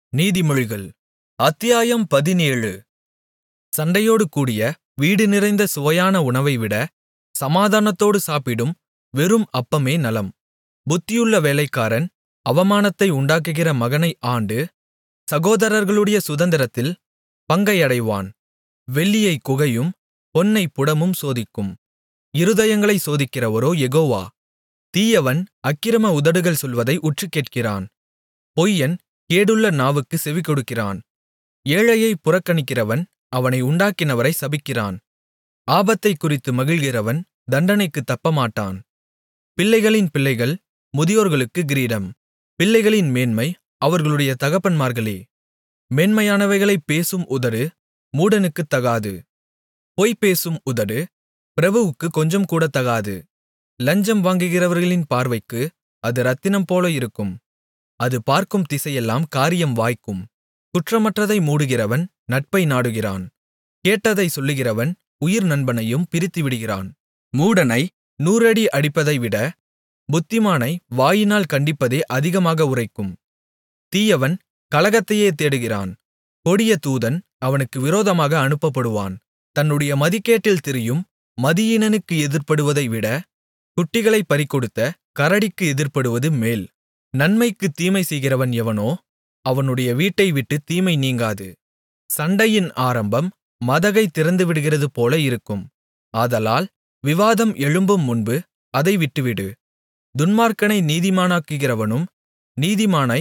நீதிமொழிகள் அத்தியாயம் பதினேழு சண்டையோடு கூடிய வீடு நிறைந்த சுவையான உணவைவிட சமாதானத்தோடு சாப்பிடும் வெறும் அப்பமே நலம் புத்தியுள்ள வேலைக்காரன் அவமானத்தை உண்டாக்குகிற மகனை ஆண்டு சகோதரர்களுடைய சுதந்திரத்தில் பங்கை அடைவான் வெள்ளியைக் குகையும் பொன்னைப் புடமும் சோதிக்கும் இருதயங்களைச் சோதிக்கிறவரோ யெகோவா தீயவன் அக்கிரம உதடுகள் சொல்வதை உற்றுக்கேட்கிறான் பொய்யன் கேடுள்ள நாவுக்குச் செவிகொடுக்கிறான் ஏழையைப் புறக்கணிக்கிறவன் அவனை உண்டாக்கினவரை சபிக்கிறான் ஆபத்தைக் குறித்து மகிழ்கிறவன் தண்டனைக்குத் தப்பமாட்டான் பிள்ளைகளின் பிள்ளைகள் முதியோர்களுக்குக் கிரீடம் பிள்ளைகளின் மேன்மை அவர்களுடைய தகப்பன்மார்களே மேன்மையானவைகளைப் பேசும் உதடு மூடனுக்குத் தகாது பொய் பேசும் உதடு பிரபுவுக்குக் கொஞ்சம்கூட தகாது லஞ்சம் வாங்குகிறவர்களின் பார்வைக்கு அது இரத்தினம்போல இருக்கும் அது பார்க்கும் திசையெல்லாம் காரியம் வாய்க்கும் குற்றமற்றதை மூடுகிறவன் நட்பை நாடுகிறான் கேட்டதைச் சொல்லுகிறவன் உயிர் நண்பனையும் பிரித்துவிடுகிறான் மூடனை நூறடி அடிப்பதைவிட புத்திமானை வாயினால் கண்டிப்பதே அதிகமாக உரைக்கும் தீயவன் கலகத்தையே தேடுகிறான் கொடிய தூதன் அவனுக்கு விரோதமாக அனுப்பப்படுவான் தன்னுடைய மதிகேட்டில் திரியும் மதியீனனுக்கு எதிர்ப்படுவதைவிட குட்டிகளைப் பறிகொடுத்த கரடிக்கு எதிர்ப்படுவது மேல் நன்மைக்குத் தீமை செய்கிறவன் எவனோ அவனுடைய வீட்டைவிட்டுத் தீமை நீங்காது சண்டையின் ஆரம்பம் மதகை திறந்துவிடுகிறது போல இருக்கும் ஆதலால் விவாதம் எழும்பும் முன்பு அதை விட்டுவிடு துன்மார்க்கனை நீதிமானாக்குகிறவனும் நீதிமானை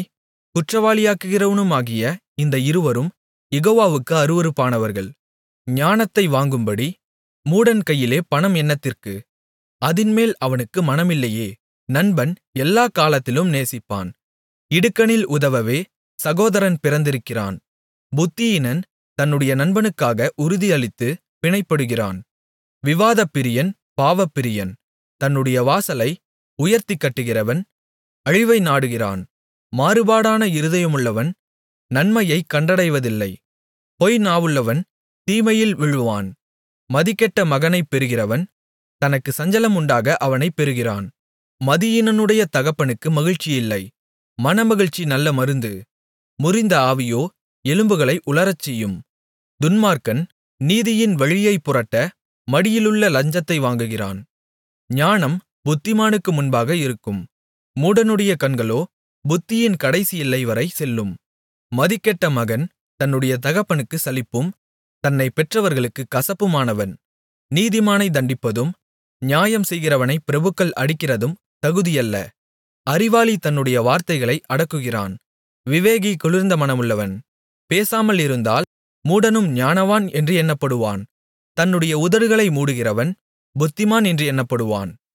குற்றவாளியாக்குகிறவனுமாகிய இந்த இருவரும் யெகோவாவுக்கு அருவருப்பானவர்கள் ஞானத்தை வாங்கும்படி மூடன் கையிலே பணம் என்னத்திற்கு அதின்மேல் அவனுக்கு மனமில்லையே நண்பன் எல்லாக் காலத்திலும் நேசிப்பான் இடுக்கணில் உதவவே சகோதரன் பிறந்திருக்கிறான் புத்தியீனன் தன்னுடைய நண்பனுக்காக உறுதியளித்து பிணைப்படுகிறான் விவாதப்பிரியன் பாவப்பிரியன் தன்னுடைய வாசலை உயர்த்திக் கட்டுகிறவன் அழிவை நாடுகிறான் மாறுபாடான இருதயமுள்ளவன் நன்மையைக் கண்டடைவதில்லை பொய் நாவுள்ளவன் தீமையில் விழுவான் மதிகெட்ட மகனைப் பெறுகிறவன் தனக்கு சஞ்சலம் உண்டாக அவனைப் பெறுகிறான் மதியீனனுடைய தகப்பனுக்கு மகிழ்ச்சியில்லை மனமகிழ்ச்சி நல்ல மருந்து முறிந்த ஆவியோ எலும்புகளை உலரச்செய்யும் துன்மார்க்கன் நீதியின் வழியைப் புரட்ட மடியிலுள்ள லஞ்சத்தை வாங்குகிறான் ஞானம் புத்திமானுக்கு முன்பாக இருக்கும் மூடனுடைய கண்களோ புத்தியின் கடைசி எல்லைவரை செல்லும் மதிகெட்ட மகன் தன்னுடைய தகப்பனுக்கு சலிப்பும் தன்னை பெற்றவர்களுக்கு கசப்புமானவன் நீதிமானை தண்டிப்பதும் நியாயம் செய்கிறவனை பிரபுக்கள் அடிக்கிறதும் தகுதியல்ல அறிவாளி தன்னுடைய வார்த்தைகளை அடக்குகிறான் விவேகி குளிர்ந்த மனமுள்ளவன் பேசாமல் இருந்தால் மூடனும் ஞானவான் என்று எண்ணப்படுவான் தன்னுடைய உதடுகளை மூடுகிறவன் புத்திமான் என்று எண்ணப்படுவான்